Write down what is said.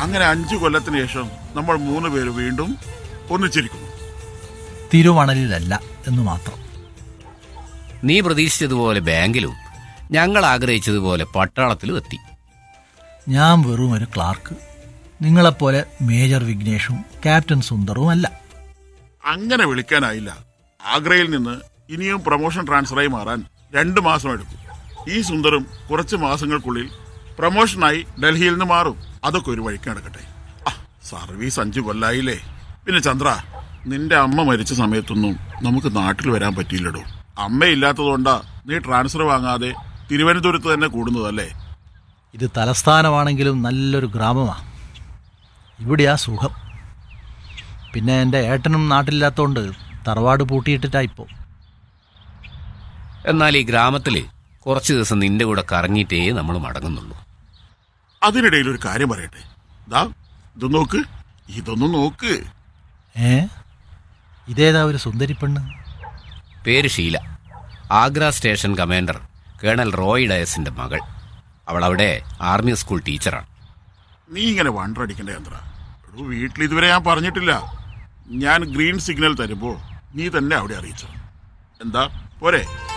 അങ്ങനെ അഞ്ചു കൊല്ലത്തിന് ശേഷം നമ്മൾ മൂന്ന് പേര് വീണ്ടും ഒന്നിച്ചിരിക്കുന്നു തിരുവണലിലല്ല എന്ന് മാത്രം നീ പ്രതീക്ഷിച്ചതുപോലെ ബാങ്കിലും ഞങ്ങൾ ആഗ്രഹിച്ചതുപോലെ പട്ടാളത്തിലും എത്തി ഞാൻ വെറും ഒരു ക്ലാർക്ക് നിങ്ങളെപ്പോലെ മേജർ വിഘ്നേഷും ക്യാപ്റ്റൻ സുന്ദറും അല്ല അങ്ങനെ വിളിക്കാനായില്ല ആഗ്രയിൽ നിന്ന് ഇനിയും പ്രൊമോഷൻ ട്രാൻസ്ഫറായി മാറാൻ രണ്ട് മാസം എടുക്കും ഈ സുന്ദരം കുറച്ച് മാസങ്ങൾക്കുള്ളിൽ പ്രൊമോഷനായി ഡൽഹിയിൽ നിന്ന് മാറും അതൊക്കെ ഒരു വഴിക്ക് നടക്കട്ടെ ആ, സർവീസ് അഞ്ചു കൊല്ലായില്ലേ പിന്നെ ചന്ദ്ര നിന്റെ അമ്മ മരിച്ച സമയത്തൊന്നും നമുക്ക് നാട്ടിൽ വരാൻ പറ്റിയില്ലടോ അമ്മയില്ലാത്തതുകൊണ്ടാ നീ ട്രാൻസ്ഫർ വാങ്ങാതെ തിരുവനന്തപുരത്ത് തന്നെ കൂടുന്നതല്ലേ ഇത് തലസ്ഥാനമാണെങ്കിലും നല്ലൊരു ഗ്രാമമാണ് ഇവിടെയാ സുഖം പിന്നെ എൻ്റെ ഏട്ടനും നാട്ടിലില്ലാത്തതുകൊണ്ട് തറവാട് പൂട്ടിയിട്ടിട്ടാ ഇപ്പോൾ എന്നാൽ ഈ ഗ്രാമത്തിൽ കുറച്ച് ദിവസം നിന്റെ കൂടെ കറങ്ങിയിട്ടേ നമ്മൾ മടങ്ങുന്നുള്ളൂ അതിനിടയിൽ ഒരു കാര്യം പറയട്ടെ ദാ ഇത് നോക്ക് ഇതൊന്ന് നോക്ക് ഏ ഇതേതാ ഒരു സുന്ദരി പെണ്ണ് പേര് Sheela Agra station commander colonel Roy ഡയസിന്റെ മകൾ അവൾ അവിടെ ആർമി സ്കൂൾ ടീച്ചറാണ് നീ ഇങ്ങനെ വണ്ടടിക്കണ്ട ചന്ദ്ര എടോ വീട്ടിൽ ഇതുവരെ ഞാൻ പറഞ്ഞിട്ടില്ല ഞാൻ ഗ്രീൻ സിഗ്നൽ തരുമ്പോ നീ തന്നെ അവിടെ അറിയിച്ചു എന്താ പോരെ